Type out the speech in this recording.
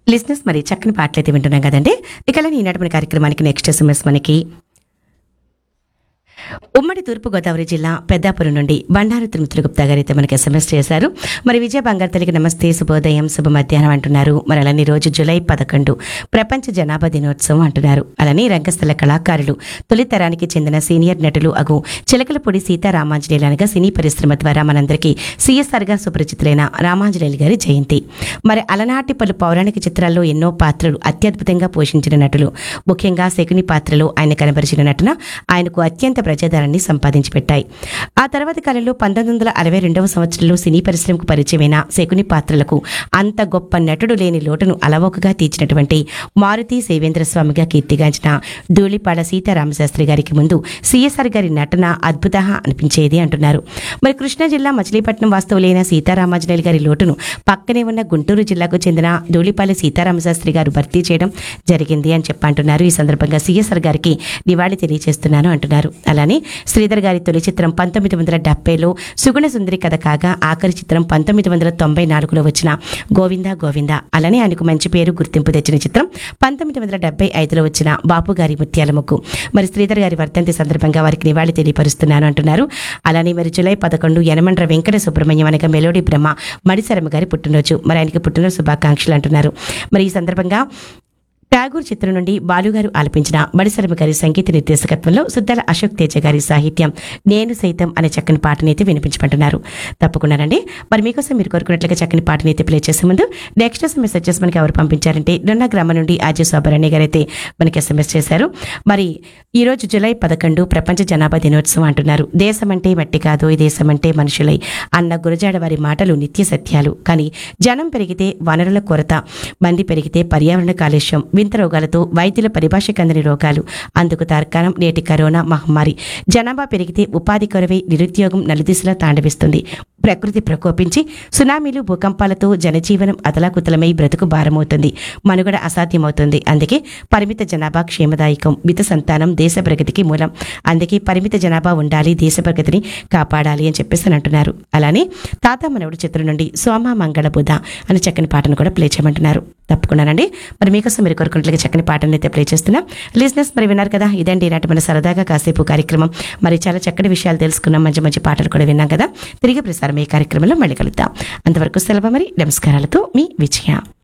లిజినెస్ మరి చక్కని పాటలు అయితే వింటున్నాం కదండి ఇక ఈనాటి మన కార్యక్రమానికి నెక్స్ట్ ఎస్ఎంఎస్ మనకి ఉమ్మడి తూర్పుగోదావరి జిల్లా పెద్దాపురం నుండి బండారు తిరుమతులు గుప్తా గారు అయితే మనకి ఎస్ఎంఎస్ చేశారు మరి విజయ బంగారు తల్లికి నమస్తే శుభోదయం శుభ మధ్యాహ్నం అంటున్నారు మరి అలానే రోజు జూలై పదకొండు ప్రపంచ జనాభా దినోత్సవం అంటున్నారు అలానే రంగస్థల కళాకారులు తొలి తరానికి చెందిన సీనియర్ నటులు అగు చిలకలపూడి సీతారామాంజనేయులు అనగా సినీ పరిశ్రమ ద్వారా మనందరికీ సిఎస్ఆర్ గా సుపరిచితులైన రామాంజనేయులు గారి జయంతి మరి అలనాటి పలు పౌరాణిక చిత్రాల్లో ఎన్నో పాత్రలు అత్యద్భుతంగా పోషించిన నటులు ముఖ్యంగా శకుని పాత్రలో ఆయన కనబరిచిన నటన ఆయనకు అత్యంత ప్రజాదరణని సంపాదించి పెట్టాయి ఆ తర్వాతి కాలంలో పంతొమ్మిది వందల అరవై రెండవ సంవత్సరంలో సినీ పరిశ్రమకు పరిచయమైన శకుని పాత్రలకు అంత గొప్ప నటుడు లేని లోటును అలవోకగా తీర్చినటువంటి మారుతి సేవేంద్ర స్వామిగా కీర్తిగాంచిన ధూళిపాడ సీతారామశాస్త్రి గారికి ముందు సిఎస్ఆర్ గారి నటన అద్భుత అనిపించేది అంటున్నారు మరి కృష్ణా జిల్లా మచిలీపట్నం వాస్తవులైన సీతారామాంజనేయులు గారి లోటును పక్కనే ఉన్న గుంటూరు జిల్లాకు చెందిన ధూళిపాల సీతారామశాస్త్రి గారు భర్తీ చేయడం జరిగింది అని చెప్పంటున్నారు ఈ సందర్భంగా సిఎస్ఆర్ గారికి నివాళి తెలియజేస్తున్నాను అంటున్నారు అలానే శ్రీధర్ గారి తొలి చిత్రం పంతొమ్మిది వందల డెబ్బైలో సుగుణ సుందరి కథ కాగా ఆఖరి చిత్రం పంతొమ్మిది వందల తొంభై నాలుగులో వచ్చిన గోవింద గోవింద అలానే ఆయనకు మంచి పేరు గుర్తింపు తెచ్చిన చిత్రం పంతొమ్మిది వందల డెబ్బై ఐదులో వచ్చిన బాపు గారి ముత్యాల ముగ్గు మరి శ్రీధర్ గారి వర్ధంతి సందర్భంగా వారికి నివాళి తెలియపరుస్తున్నాను అంటున్నారు అలానే మరి జూలై పదకొండు యనమండ్ర వెంకట సుబ్రహ్మణ్యం అనగా మెలోడీ బ్రహ్మ మడిశరమ గారి పుట్టినరోజు మరి ఆయనకి పుట్టినరోజు శుభాకాంక్షలు అంటున్నారు మరి ఈ సందర్భంగా ఠాగూర్ చిత్రం నుండి బాలుగారు ఆలపించిన మడిసరమ గారి సంగీత నిర్దేశకత్వంలో సుద్దాల అశోక్ తేజ గారి సాహిత్యం నేను సైతం అనే చక్కని పాటని అయితే వినిపించమంటున్నారు తప్పకుండానండి మరి మీకోసం మీరు కోరుకున్నట్లుగా చక్కని పాటని అయితే ప్లే చేసే ముందు నెక్స్ట్ ఎస్ఎంఎస్ వచ్చేసి మనకి ఎవరు పంపించారంటే డొన్నా గ్రామం నుండి ఆజీ సుబ్బరణ్య గారు అయితే మనకి ఎస్ఎంఎస్ చేశారు మరి ఈ రోజు జూలై పదకొండు ప్రపంచ జనాభా దినోత్సవం అంటున్నారు దేశం అంటే మట్టి కాదు ఈ దేశం అంటే మనుషులై అన్న గురజాడ వారి మాటలు నిత్య సత్యాలు కానీ జనం పెరిగితే వనరుల కొరత మంది పెరిగితే పర్యావరణ కాలుష్యం వింత రోగాలతో వైద్యుల పరిభాషకు అందని రోగాలు అందుకు తార్కాణం నేటి కరోనా మహమ్మారి జనాభా పెరిగితే ఉపాధి కొరవై నిరుద్యోగం నలుదిశలా తాండవిస్తుంది ప్రకృతి ప్రకోపించి సునామీలు భూకంపాలతో జనజీవనం అతలాకుతలమై బ్రతుకు భారమవుతుంది మనుగడ అసాధ్యమవుతుంది అందుకే పరిమిత జనాభా క్షేమదాయకం మిత సంతానం దేశ ప్రగతికి మూలం అందుకే పరిమిత జనాభా ఉండాలి దేశ ప్రగతిని కాపాడాలి అని చెప్పేసి అని అంటున్నారు అలానే తాత మనవుడు చిత్రం నుండి సోమ మంగళ బుధ అనే చక్కని పాటను కూడా ప్లే చేయమంటున్నారు తప్పకుండానండి మరి మీకోసం మీరు కోరుకున్నట్లుగా చక్కని పాటను అయితే ప్లే చేస్తున్నాం లిజినెస్ మరి విన్నారు కదా ఇదండి ఈనాటి మన సరదాగా కాసేపు కార్యక్రమం మరి చాలా చక్కటి విషయాలు తెలుసుకున్నాం మంచి మంచి పాటలు కూడా విన్నాం కదా తిరిగి ప్రసారం ఈ కార్యక్రమంలో మళ్ళీ కలుద్దాం అంతవరకు సెలవు మరి నమస్కారాలతో మీ విజయ